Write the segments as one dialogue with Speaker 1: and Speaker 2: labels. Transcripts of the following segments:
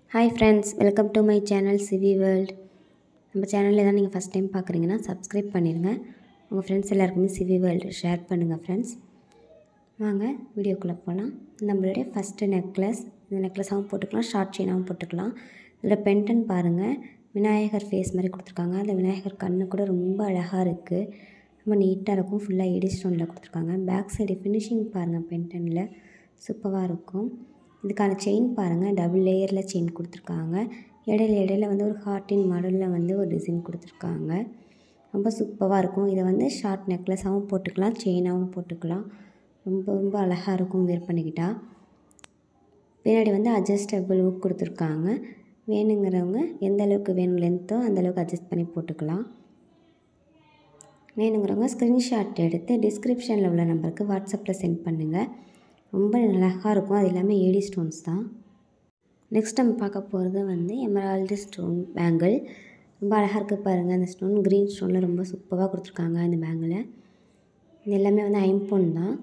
Speaker 1: hi friends welcome to my channel CV world நம்ம சேனலில் தான் நீங்கள் ஃபஸ்ட் டைம் பார்க்குறீங்கன்னா சப்ஸ்கிரைப் பண்ணிடுங்க உங்கள் ஃப்ரெண்ட்ஸ் எல்லாருக்குமே சிவி வேர்ல்டு ஷேர் பண்ணுங்கள் ஃப்ரெண்ட்ஸ் வாங்க வீடியோக்குள்ளே போகலாம் நம்மளுடைய ஃபஸ்ட்டு நெக்லஸ் இந்த நெக்லஸாகவும் போட்டுக்கலாம் ஷார்ட் செயினாகவும் போட்டுக்கலாம் இதில் பென்டன் பாருங்கள் விநாயகர் ஃபேஸ் மாதிரி கொடுத்துருக்காங்க அந்த விநாயகர் கண்ணு கூட ரொம்ப அழகாக இருக்குது ரொம்ப நீட்டாக இருக்கும் ஃபுல்லாக எடி ஸ்டோனில் கொடுத்துருக்காங்க பேக் சைடு ஃபினிஷிங் பாருங்கள் பென்டனில் சூப்பராக இருக்கும் இதுக்கான செயின் பாருங்கள் டபுள் லேயரில் செயின் கொடுத்துருக்காங்க இடையில இடையில வந்து ஒரு ஹார்ட்டின் மாடலில் வந்து ஒரு டிசைன் கொடுத்துருக்காங்க ரொம்ப சூப்பராக இருக்கும் இதை வந்து ஷார்ட் நெக்லஸாகவும் போட்டுக்கலாம் செயினாகவும் போட்டுக்கலாம் ரொம்ப ரொம்ப அழகாக இருக்கும் வேர் பண்ணிக்கிட்டா பின்னாடி வந்து அட்ஜஸ்டபிள் ஊக் கொடுத்துருக்காங்க வேணுங்கிறவங்க எந்த அளவுக்கு வேணும் லென்த்தோ அந்த அளவுக்கு அட்ஜஸ்ட் பண்ணி போட்டுக்கலாம் வேணுங்கிறவங்க ஸ்க்ரீன்ஷாட் எடுத்து டிஸ்கிரிப்ஷனில் உள்ள நம்பருக்கு வாட்ஸ்அப்பில் சென்ட் பண்ணுங்கள் ரொம்ப அழகாக இருக்கும் அது எல்லாமே ஏடி ஸ்டோன்ஸ் தான் நெக்ஸ்ட் நம்ம பார்க்க போகிறது வந்து எமரால்டு ஸ்டோன் பேங்கிள் ரொம்ப அழகாக இருக்குது பாருங்கள் அந்த ஸ்டோன் க்ரீன் ஸ்டோனில் ரொம்ப சூப்பராக கொடுத்துருக்காங்க இந்த பேங்கில் இது எல்லாமே வந்து ஐம்பொன் தான்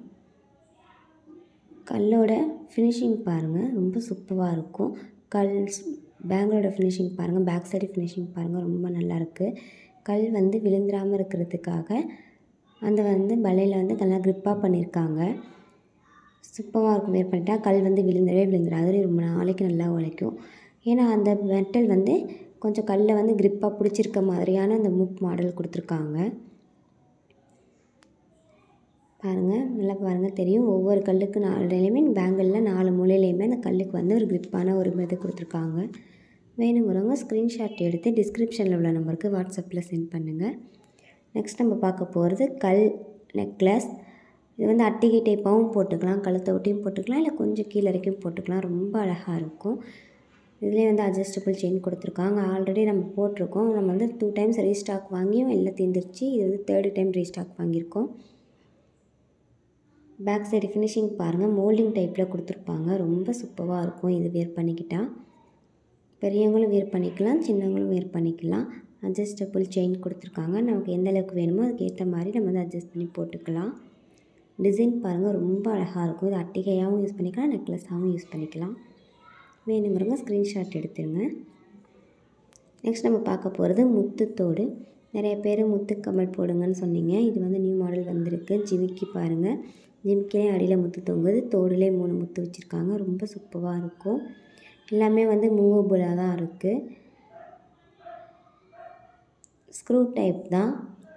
Speaker 1: கல்லோட ஃபினிஷிங் பாருங்கள் ரொம்ப சூப்பராக இருக்கும் கல் பேங்கிளோட ஃபினிஷிங் பாருங்கள் பேக் சைடு ஃபினிஷிங் பாருங்கள் ரொம்ப நல்லாயிருக்கு கல் வந்து விழுந்துடாமல் இருக்கிறதுக்காக அந்த வந்து வலையில் வந்து நல்லா க்ரிப்பாக பண்ணியிருக்காங்க சூப்பராக இருக்கும் வேர் பண்ணிட்டா கல் வந்து விழுந்துடவே விழுந்துடாது ரொம்ப நாளைக்கு நல்லா உழைக்கும் ஏன்னா அந்த மெட்டல் வந்து கொஞ்சம் கல்லை வந்து க்ரிப்பாக பிடிச்சிருக்க மாதிரியான அந்த முக் மாடல் கொடுத்துருக்காங்க பாருங்கள் நல்லா பாருங்கள் தெரியும் ஒவ்வொரு கல்லுக்கு நாலுலேயுமே பேங்கிளில் நாலு மூலையிலையுமே அந்த கல்லுக்கு வந்து ஒரு க்ரிப்பான ஒரு இது கொடுத்துருக்காங்க வேணுங்கிறவங்க ஸ்க்ரீன்ஷாட் எடுத்து டிஸ்கிரிப்ஷனில் உள்ள நம்பருக்கு வாட்ஸ்அப்பில் சென்ட் பண்ணுங்கள் நெக்ஸ்ட் நம்ம பார்க்க போகிறது கல் நெக்லஸ் இது வந்து அட்டிகை டைப்பாகவும் போட்டுக்கலாம் கழுத்தை ஒட்டியும் போட்டுக்கலாம் இல்லை கொஞ்சம் கீழே வரைக்கும் போட்டுக்கலாம் ரொம்ப அழகாக இருக்கும் இதுலேயே வந்து அட்ஜஸ்டபிள் செயின் கொடுத்துருக்காங்க ஆல்ரெடி நம்ம போட்டிருக்கோம் நம்ம வந்து டூ டைம்ஸ் ரீஸ்டாக் வாங்கியும் எல்லாம் தீர்ந்துருச்சு இது வந்து தேர்டு டைம் ரீஸ்டாக் வாங்கியிருக்கோம் பேக் சைடு ஃபினிஷிங் பாருங்கள் மோல்டிங் டைப்பில் கொடுத்துருப்பாங்க ரொம்ப சூப்பராக இருக்கும் இது வேர் பண்ணிக்கிட்டால் பெரியவங்களும் வேர் பண்ணிக்கலாம் சின்னவங்களும் வேர் பண்ணிக்கலாம் அட்ஜஸ்டபிள் செயின் கொடுத்துருக்காங்க நமக்கு எந்த அளவுக்கு வேணுமோ அதுக்கு ஏற்ற மாதிரி நம்ம வந்து அட்ஜஸ்ட் பண்ணி போட்டுக்கலாம் டிசைன் பாருங்கள் ரொம்ப அழகாக இருக்கும் இது அட்டிகையாகவும் யூஸ் பண்ணிக்கலாம் நெக்லஸாகவும் யூஸ் பண்ணிக்கலாம் வேணுங்கிறவங்க ஸ்க்ரீன்ஷாட் எடுத்துருங்க நெக்ஸ்ட் நம்ம பார்க்க போகிறது முத்துத்தோடு நிறைய பேர் முத்து கமல் போடுங்கன்னு சொன்னீங்க இது வந்து நியூ மாடல் வந்திருக்கு ஜிமிக்கி பாருங்கள் ஜிமிக்கிலே அடியில் முத்து தொங்குது தோடுலே மூணு முத்து வச்சுருக்காங்க ரொம்ப சூப்பராக இருக்கும் எல்லாமே வந்து மூவபுளாக தான் இருக்குது ஸ்க்ரூ டைப் தான்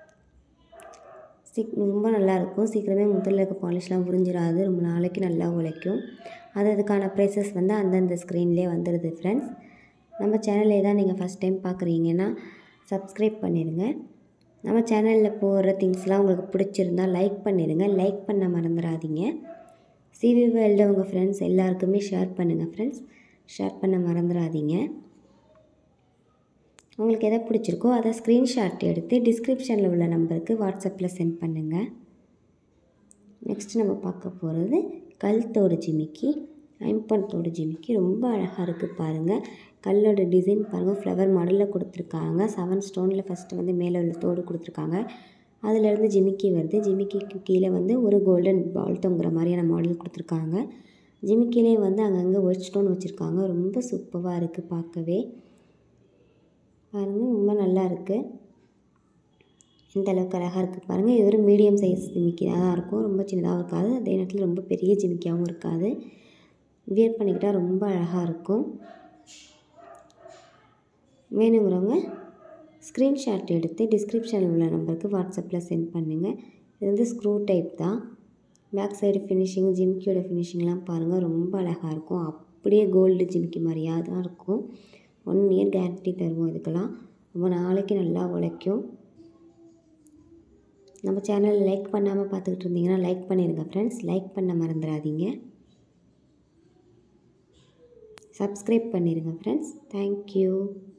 Speaker 1: சீக் ரொம்ப நல்லாயிருக்கும் சீக்கிரமே முத்தில் இருக்க பாலிஷ்லாம் புரிஞ்சிடாது ரொம்ப நாளைக்கு நல்லா உழைக்கும் அது அதுக்கான ப்ரைஸஸ் வந்து அந்தந்த ஸ்க்ரீன்லேயே வந்துடுது ஃப்ரெண்ட்ஸ் நம்ம சேனலே தான் நீங்கள் ஃபஸ்ட் டைம் பார்க்குறீங்கன்னா சப்ஸ்கிரைப் பண்ணிடுங்க நம்ம சேனலில் போடுற திங்ஸ்லாம் உங்களுக்கு பிடிச்சிருந்தா லைக் பண்ணிடுங்க லைக் பண்ண மறந்துடாதீங்க சிவி வேர்ல்டு உங்கள் ஃப்ரெண்ட்ஸ் எல்லாருக்குமே ஷேர் பண்ணுங்கள் ஃப்ரெண்ட்ஸ் ஷேர் பண்ண மறந்துடாதீங்க உங்களுக்கு எதை பிடிச்சிருக்கோ அதை ஸ்க்ரீன்ஷாட் எடுத்து டிஸ்கிரிப்ஷனில் உள்ள நம்பருக்கு வாட்ஸ்அப்பில் சென்ட் பண்ணுங்கள் நெக்ஸ்ட் நம்ம பார்க்க போகிறது கல் தோடு ஜிமிக்கி ஐம்பன் தோடு ஜிமிக்கி ரொம்ப அழகாக இருக்குது பாருங்கள் கல்லோட டிசைன் பாருங்கள் ஃப்ளவர் மாடலில் கொடுத்துருக்காங்க செவன் ஸ்டோனில் ஃபஸ்ட்டு வந்து மேலே உள்ள தோடு கொடுத்துருக்காங்க அதிலேருந்து ஜிமிக்கி வருது ஜிமிக்கிக்கு கீழே வந்து ஒரு கோல்டன் பால் தொங்குற மாதிரியான மாடல் கொடுத்துருக்காங்க ஜிமிக்கிலே வந்து அங்கங்கே ஒயிட் ஸ்டோன் வச்சுருக்காங்க ரொம்ப சூப்பராக இருக்குது பார்க்கவே பாருங்கள் ரொம்ப நல்லா இருக்குது இந்த அளவுக்கு அழகாக இருக்குது பாருங்கள் இது ஒரு மீடியம் சைஸ் ஜிமிக்கியாக தான் இருக்கும் ரொம்ப சின்னதாகவும் இருக்காது அதே நேரத்தில் ரொம்ப பெரிய ஜிமிக்கியாகவும் இருக்காது வியர் பண்ணிக்கிட்டால் ரொம்ப அழகாக இருக்கும் வேணுங்கிறவங்க ஸ்க்ரீன்ஷாட் எடுத்து டிஸ்கிரிப்ஷனில் உள்ள நம்பருக்கு வாட்ஸ்அப்பில் சென்ட் பண்ணுங்கள் இது வந்து ஸ்க்ரூ டைப் தான் பேக் சைடு ஃபினிஷிங் ஜிமிக்கியோட ஃபினிஷிங்லாம் பாருங்கள் ரொம்ப அழகாக இருக்கும் அப்படியே கோல்டு ஜிமிக்கி மாதிரியாக தான் இருக்கும் ஒன் இயர் கேரண்டி தருவோம் இதுக்கெல்லாம் ரொம்ப நாளைக்கு நல்லா உழைக்கும் நம்ம சேனல் லைக் பண்ணாமல் பார்த்துக்கிட்டு இருந்தீங்கன்னா லைக் பண்ணிடுங்க ஃப்ரெண்ட்ஸ் லைக் பண்ண மறந்துடாதீங்க சப்ஸ்கிரைப் பண்ணிடுங்க ஃப்ரெண்ட்ஸ் தேங்க்யூ